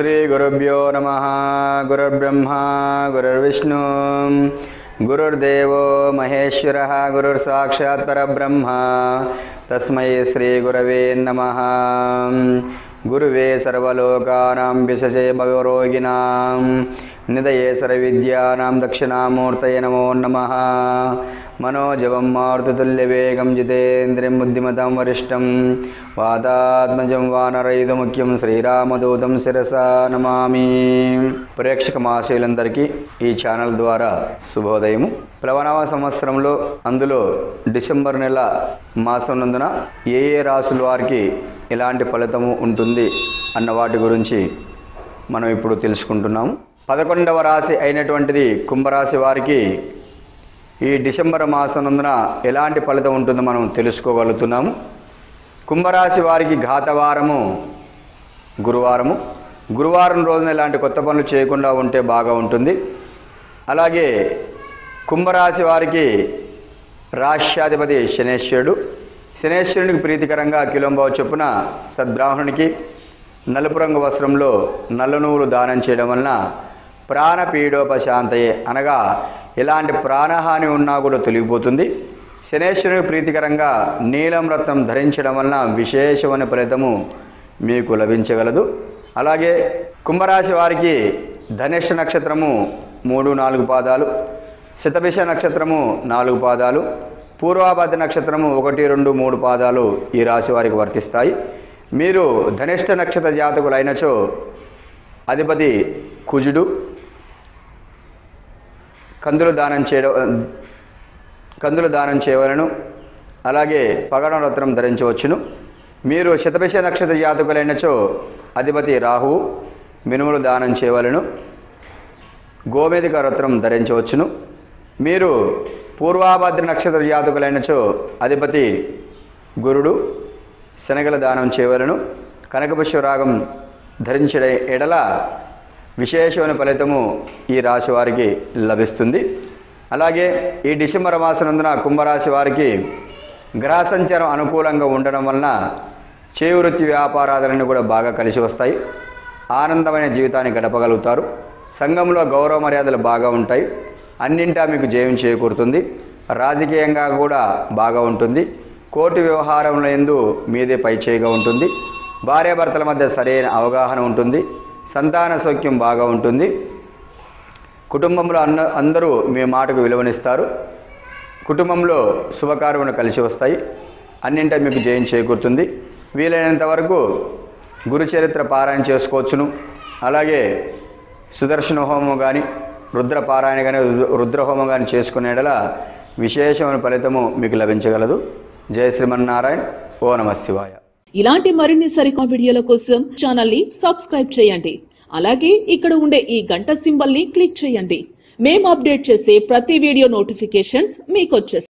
श्रीगुरुभ्यो नमः गुरुर्ब्रह्मा गुरुर्विष्णु गुरुर्देवो महेश्वरः गुरुर्साक्षात् परब्रह्म तस्मै श्रीगुरवे नमः गुरुवे सर्वलोकानां विशजे भवरोगिणां निधये सर्वविद्यानां दक्षिणामूर्तये नमो नमः मनोजवं मारुततुल्यवेगं जितेन्द्रियं बुद्धिमतां वरिष्ठं వాతాత్మజం వానరైదుముఖ్యం శ్రీరామదూతం శిరసా నమామి ప్రేక్షక మహాశయులందరికీ ఈ ఛానల్ ద్వారా శుభోదయము ప్లవనవ సంవత్సరంలో అందులో డిసెంబర్ నెల మాసం నందున ఏ ఏ రాసుల వారికి ఎలాంటి ఫలితము ఉంటుంది అన్న వాటి గురించి మనం ఇప్పుడు తెలుసుకుంటున్నాము పదకొండవ రాశి అయినటువంటిది కుంభరాశి వారికి ఈ డిసెంబర్ మాసం నందున ఎలాంటి ఫలితం ఉంటుందో మనం తెలుసుకోగలుగుతున్నాము కుంభరాశి వారికి ఘాతవారము గురువారము గురువారం రోజున ఇలాంటి కొత్త పనులు చేయకుండా ఉంటే బాగా ఉంటుంది అలాగే కుంభరాశి వారికి రాష్ట్రాధిపతి శనేశ్వరుడు శనేశ్వరునికి ప్రీతికరంగా కిలోంబావ చొప్పున సద్బ్రాహ్మణునికి నలుపు రంగు వస్త్రంలో నల్ల నువ్వులు దానం చేయడం వలన ప్రాణపీడోపశాంతయే అనగా ఎలాంటి ప్రాణహాని ఉన్నా కూడా తొలగిపోతుంది శనేశ్వరునికి ప్రీతికరంగా నీలం రత్నం ధరించడం వలన విశేషమైన ఫలితము మీకు లభించగలదు అలాగే కుంభరాశి వారికి ధనుష్ నక్షత్రము మూడు నాలుగు పాదాలు శతభిష నక్షత్రము నాలుగు పాదాలు పూర్వాభద్ర నక్షత్రము ఒకటి రెండు మూడు పాదాలు ఈ రాశి వారికి వర్తిస్తాయి మీరు ధనిష్ట నక్షత్ర జాతకులైనచో అధిపతి కుజుడు కందులు దానం చేయడం కందులు దానం చేయవలను అలాగే పగడ రత్నం ధరించవచ్చును మీరు శతభిష నక్షత్ర జాతకులైనచో అధిపతి రాహువు మినుములు దానం చేయవలను గోమేధిక రత్నం ధరించవచ్చును మీరు పూర్వాభద్ర నక్షత్ర జాతకులైనచో అధిపతి గురుడు శనగల దానం చేయవలను కనకపుష్ప రాగం ధరించడ ఎడల విశేషమైన ఫలితము ఈ రాశి వారికి లభిస్తుంది అలాగే ఈ డిసెంబర్ మాసనందున కుంభరాశి వారికి గ్రహ సంచారం అనుకూలంగా ఉండడం వలన చేవృత్తి వ్యాపారాలన్నీ కూడా బాగా కలిసి వస్తాయి ఆనందమైన జీవితాన్ని గడపగలుగుతారు సంఘంలో గౌరవ మర్యాదలు బాగా ఉంటాయి అన్నింటా మీకు జయం చేకూరుతుంది రాజకీయంగా కూడా బాగా ఉంటుంది కోర్టు వ్యవహారంలో ఎందు మీదే పైచేయిగా ఉంటుంది భార్యాభర్తల మధ్య సరైన అవగాహన ఉంటుంది సంతాన సౌఖ్యం బాగా ఉంటుంది కుటుంబంలో అన్న అందరూ మీ మాటకు విలువనిస్తారు కుటుంబంలో శుభకార్యములు కలిసి వస్తాయి అన్నింటా మీకు జయం చేకూరుతుంది వీలైనంత వరకు గురు చరిత్ర పారాయణ చేసుకోవచ్చును అలాగే సుదర్శన హోమం కానీ రుద్ర పారాయణ కానీ రుద్ర హోమం కానీ చేసుకునేడల విశేషమైన ఫలితము మీకు లభించగలదు జయ శ్రీమన్నారాయణ ఓ నమ శివాయ ఇలాంటి మరిన్ని సరికొత్త వీడియోల కోసం ఛానల్ ని సబ్స్క్రైబ్ చేయండి అలాగే ఇక్కడ ఉండే ఈ గంట సింబల్ ని క్లిక్ చేయండి మేము అప్డేట్ చేసే ప్రతి వీడియో నోటిఫికేషన్స్ మీకు వచ్చేస్తాయి